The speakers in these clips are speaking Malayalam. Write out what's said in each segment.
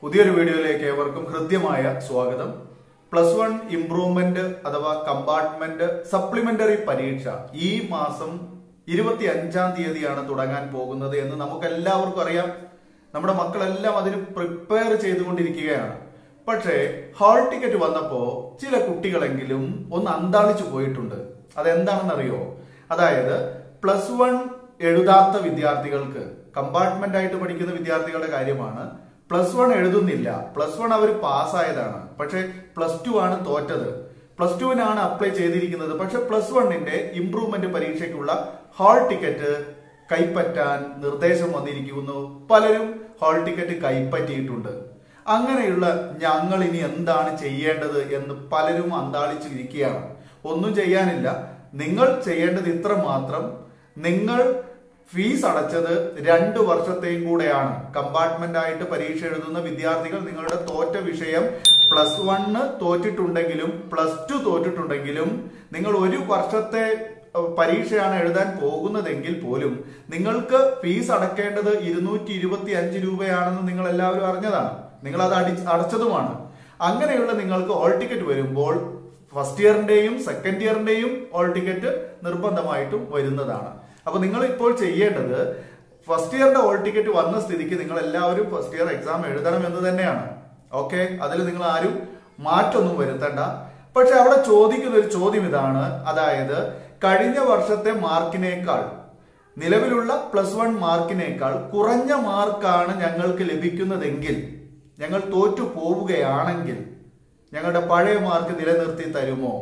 പുതിയൊരു വീഡിയോയിലേക്ക് ഏവർക്കും ഹൃദ്യമായ സ്വാഗതം പ്ലസ് വൺ ഇംപ്രൂവ്മെന്റ് അഥവാ കമ്പാർട്ട്മെന്റ് സപ്ലിമെന്ററി പരീക്ഷ ഈ മാസം ഇരുപത്തി അഞ്ചാം തീയതിയാണ് തുടങ്ങാൻ പോകുന്നത് എന്ന് നമുക്ക് എല്ലാവർക്കും അറിയാം നമ്മുടെ മക്കളെല്ലാം അതിന് പ്രിപ്പയർ ചെയ്തുകൊണ്ടിരിക്കുകയാണ് പക്ഷേ ഹാൾ ടിക്കറ്റ് വന്നപ്പോ ചില കുട്ടികളെങ്കിലും ഒന്ന് അന്താളിച്ചു പോയിട്ടുണ്ട് അതെന്താണെന്നറിയോ അതായത് പ്ലസ് വൺ എഴുതാത്ത വിദ്യാർത്ഥികൾക്ക് കമ്പാർട്ട്മെന്റ് ആയിട്ട് പഠിക്കുന്ന വിദ്യാർത്ഥികളുടെ കാര്യമാണ് പ്ലസ് വൺ എഴുതുന്നില്ല പ്ലസ് വൺ അവർ പാസ്സായതാണ് പക്ഷെ പ്ലസ് ടു ആണ് തോറ്റത് പ്ലസ് ടുവിനാണ് അപ്ലൈ ചെയ്തിരിക്കുന്നത് പക്ഷെ പ്ലസ് വണ്ണിന്റെ ഇംപ്രൂവ്മെന്റ് പരീക്ഷയ്ക്കുള്ള ഹാൾ ടിക്കറ്റ് കൈപ്പറ്റാൻ നിർദ്ദേശം വന്നിരിക്കുന്നു പലരും ഹാൾ ടിക്കറ്റ് കൈപ്പറ്റിയിട്ടുണ്ട് അങ്ങനെയുള്ള ഞങ്ങൾ ഇനി എന്താണ് ചെയ്യേണ്ടത് എന്ന് പലരും അന്താളിച്ചിരിക്കുകയാണ് ഒന്നും ചെയ്യാനില്ല നിങ്ങൾ ചെയ്യേണ്ടത് ഇത്ര മാത്രം നിങ്ങൾ ഫീസ് അടച്ചത് രണ്ട് വർഷത്തെയും കൂടെയാണ് കമ്പാർട്ട്മെന്റ് ആയിട്ട് പരീക്ഷ എഴുതുന്ന വിദ്യാർത്ഥികൾ നിങ്ങളുടെ തോറ്റ വിഷയം പ്ലസ് വണ്ണ് തോറ്റിട്ടുണ്ടെങ്കിലും പ്ലസ് ടു തോറ്റിട്ടുണ്ടെങ്കിലും നിങ്ങൾ ഒരു വർഷത്തെ അഹ്, പരീക്ഷയാണ് എഴുതാൻ പോകുന്നതെങ്കിൽ പോലും നിങ്ങൾക്ക് ഫീസ് അടക്കേണ്ടത് ഇരുന്നൂറ്റി ഇരുപത്തി അഞ്ച് രൂപയാണെന്ന് നിങ്ങൾ എല്ലാവരും അറിഞ്ഞതാണ് നിങ്ങൾ അത് അടി അടച്ചതുമാണ് അങ്ങനെയുള്ള നിങ്ങൾക്ക് ഓൾ ടിക്കറ്റ് വരുമ്പോൾ ഫസ്റ്റ് ഇയറിന്റെയും സെക്കൻഡ് ഇയറിന്റെയും ഓൾ ടിക്കറ്റ് നിർബന്ധമായിട്ടും വരുന്നതാണ് അപ്പൊ നിങ്ങൾ ഇപ്പോൾ ചെയ്യേണ്ടത് ഫസ്റ്റ് ഇയറിന്റെ ഓൾ ടിക്കറ്റ് വന്ന സ്ഥിതിക്ക് നിങ്ങൾ എല്ലാവരും ഫസ്റ്റ് ഇയർ എക്സാം എഴുതണം എന്ന് തന്നെയാണ് ഓക്കെ അതിൽ നിങ്ങൾ ആരും മാറ്റൊന്നും വരുത്തണ്ട പക്ഷെ അവിടെ ചോദിക്കുന്ന ഒരു ചോദ്യം ഇതാണ് അതായത് കഴിഞ്ഞ വർഷത്തെ മാർക്കിനേക്കാൾ നിലവിലുള്ള പ്ലസ് വൺ മാർക്കിനേക്കാൾ കുറഞ്ഞ മാർക്കാണ് ഞങ്ങൾക്ക് ലഭിക്കുന്നതെങ്കിൽ ഞങ്ങൾ തോറ്റു പോവുകയാണെങ്കിൽ ഞങ്ങളുടെ പഴയ മാർക്ക് നിലനിർത്തി തരുമോ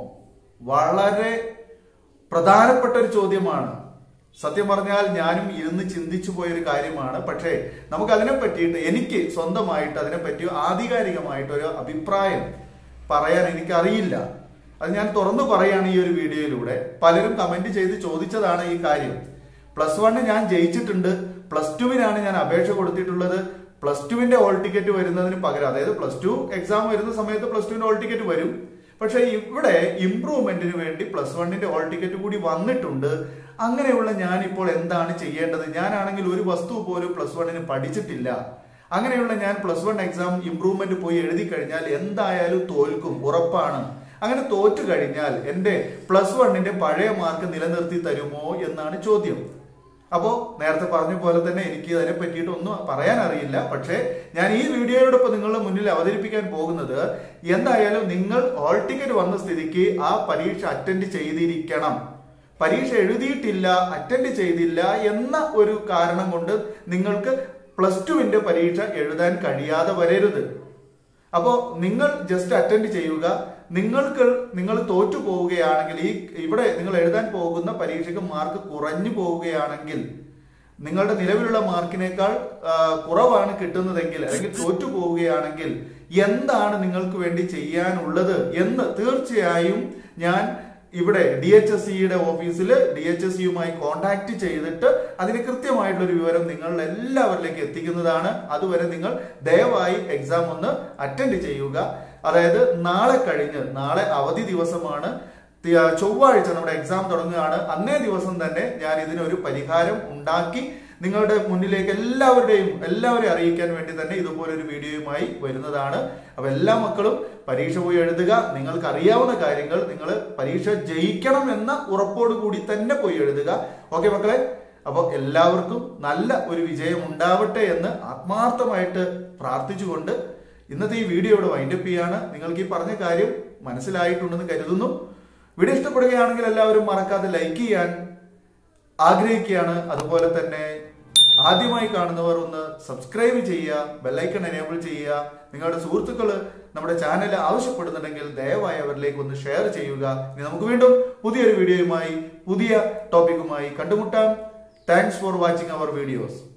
വളരെ പ്രധാനപ്പെട്ട ഒരു ചോദ്യമാണ് സത്യം പറഞ്ഞാൽ ഞാനും ഇരുന്ന് ചിന്തിച്ചു പോയൊരു കാര്യമാണ് പക്ഷേ നമുക്ക് അതിനെ പറ്റിയിട്ട് എനിക്ക് സ്വന്തമായിട്ട് അതിനെ പറ്റി ആധികാരികമായിട്ട് ഒരു അഭിപ്രായം പറയാൻ എനിക്ക് അറിയില്ല അത് ഞാൻ തുറന്നു പറയാണ് ഈ ഒരു വീഡിയോയിലൂടെ പലരും കമന്റ് ചെയ്ത് ചോദിച്ചതാണ് ഈ കാര്യം പ്ലസ് വണ്ണ് ഞാൻ ജയിച്ചിട്ടുണ്ട് പ്ലസ് ടുവിനാണ് ഞാൻ അപേക്ഷ കൊടുത്തിട്ടുള്ളത് പ്ലസ് ടുവിന്റെ ഓൾ ടിക്കറ്റ് വരുന്നതിന് പകരം അതായത് പ്ലസ് ടു എക്സാം വരുന്ന സമയത്ത് പ്ലസ് ടുവിന്റെ ഓൾ ടിക്കറ്റ് വരും പക്ഷെ ഇവിടെ ഇംപ്രൂവ്മെന്റിന് വേണ്ടി പ്ലസ് വണ്ണിന്റെ ഓൾ ടിക്കറ്റ് കൂടി വന്നിട്ടുണ്ട് അങ്ങനെയുള്ള ഞാൻ ഇപ്പോൾ എന്താണ് ചെയ്യേണ്ടത് ഞാനാണെങ്കിൽ ഒരു വസ്തു പോലും പ്ലസ് വണ്ണിന് പഠിച്ചിട്ടില്ല അങ്ങനെയുള്ള ഞാൻ പ്ലസ് വൺ എക്സാം ഇംപ്രൂവ്മെന്റ് പോയി എഴുതി കഴിഞ്ഞാൽ എന്തായാലും തോൽക്കും ഉറപ്പാണ് അങ്ങനെ തോറ്റു കഴിഞ്ഞാൽ എന്റെ പ്ലസ് വണ്ണിന്റെ പഴയ മാർക്ക് നിലനിർത്തി തരുമോ എന്നാണ് ചോദ്യം അപ്പോ നേരത്തെ പറഞ്ഞ പോലെ തന്നെ എനിക്ക് അതിനെ പറ്റിയിട്ട് ഒന്നും പറയാൻ അറിയില്ല പക്ഷേ ഞാൻ ഈ വീഡിയോയോടൊപ്പം നിങ്ങളുടെ മുന്നിൽ അവതരിപ്പിക്കാൻ പോകുന്നത് എന്തായാലും നിങ്ങൾ ഓൾ ടിക്കറ്റ് വന്ന സ്ഥിതിക്ക് ആ പരീക്ഷ അറ്റൻഡ് ചെയ്തിരിക്കണം പരീക്ഷ എഴുതിയിട്ടില്ല അറ്റൻഡ് ചെയ്തില്ല എന്ന ഒരു കാരണം കൊണ്ട് നിങ്ങൾക്ക് പ്ലസ് ടുവിന്റെ പരീക്ഷ എഴുതാൻ കഴിയാതെ വരരുത് അപ്പോ നിങ്ങൾ ജസ്റ്റ് അറ്റൻഡ് ചെയ്യുക നിങ്ങൾക്ക് നിങ്ങൾ തോറ്റു പോവുകയാണെങ്കിൽ ഈ ഇവിടെ നിങ്ങൾ എഴുതാൻ പോകുന്ന പരീക്ഷയ്ക്ക് മാർക്ക് കുറഞ്ഞു പോവുകയാണെങ്കിൽ നിങ്ങളുടെ നിലവിലുള്ള മാർക്കിനേക്കാൾ ആ, കുറവാണ് കിട്ടുന്നതെങ്കിൽ അല്ലെങ്കിൽ തോറ്റു പോവുകയാണെങ്കിൽ എന്താണ് നിങ്ങൾക്ക് വേണ്ടി ചെയ്യാനുള്ളത് എന്ന് തീർച്ചയായും ഞാൻ ഇവിടെ ഡി എച്ച് എസ് സിയുടെ ഓഫീസിൽ ഡി എച്ച് എസ് സിയുമായി കോണ്ടാക്ട് ചെയ്തിട്ട് അതിന് കൃത്യമായിട്ടുള്ള ഒരു വിവരം നിങ്ങളുടെ എല്ലാവരിലേക്ക് എത്തിക്കുന്നതാണ് അതുവരെ നിങ്ങൾ ദയവായി എക്സാം ഒന്ന് അറ്റൻഡ് ചെയ്യുക അതായത് നാളെ കഴിഞ്ഞ് നാളെ അവധി ദിവസമാണ് തി- ചൊവ്വാഴ്ച നമ്മുടെ എക്സാം തുടങ്ങുകയാണ് അന്നേ ദിവസം തന്നെ ഞാൻ ഇതിനൊരു പരിഹാരം ഉണ്ടാക്കി നിങ്ങളുടെ മുന്നിലേക്ക് എല്ലാവരുടെയും എല്ലാവരെയും അറിയിക്കാൻ വേണ്ടി തന്നെ ഇതുപോലൊരു വീഡിയോയുമായി വരുന്നതാണ് അപ്പൊ എല്ലാ മക്കളും പരീക്ഷ പോയി എഴുതുക നിങ്ങൾക്ക് അറിയാവുന്ന കാര്യങ്ങൾ നിങ്ങൾ പരീക്ഷ ജയിക്കണം എന്ന ഉറപ്പോട് കൂടി തന്നെ പോയി എഴുതുക ഓക്കെ മക്കളെ അപ്പോൾ എല്ലാവർക്കും നല്ല ഒരു വിജയം ഉണ്ടാവട്ടെ എന്ന് ആത്മാർത്ഥമായിട്ട് പ്രാർത്ഥിച്ചുകൊണ്ട് ഇന്നത്തെ ഈ വീഡിയോ ഇവിടെ വൈൻഡപ്പ് ചെയ്യാണ് നിങ്ങൾക്ക് ഈ പറഞ്ഞ കാര്യം മനസ്സിലായിട്ടുണ്ടെന്ന് കരുതുന്നു വീഡിയോ ഇഷ്ടപ്പെടുകയാണെങ്കിൽ എല്ലാവരും മറക്കാതെ ലൈക്ക് ചെയ്യാൻ ആഗ്രഹിക്കുകയാണ് അതുപോലെ തന്നെ ആദ്യമായി കാണുന്നവർ ഒന്ന് സബ്സ്ക്രൈബ് ചെയ്യുക ബെല്ലൈക്കൺ എനേബിൾ ചെയ്യുക നിങ്ങളുടെ സുഹൃത്തുക്കൾ നമ്മുടെ ചാനൽ ആവശ്യപ്പെടുന്നുണ്ടെങ്കിൽ ദയവായി അവരിലേക്ക് ഒന്ന് ഷെയർ ചെയ്യുക ഇനി നമുക്ക് വീണ്ടും പുതിയൊരു വീഡിയോയുമായി പുതിയ ടോപ്പിക്കുമായി കണ്ടുമുട്ടാം thanks for watching our videos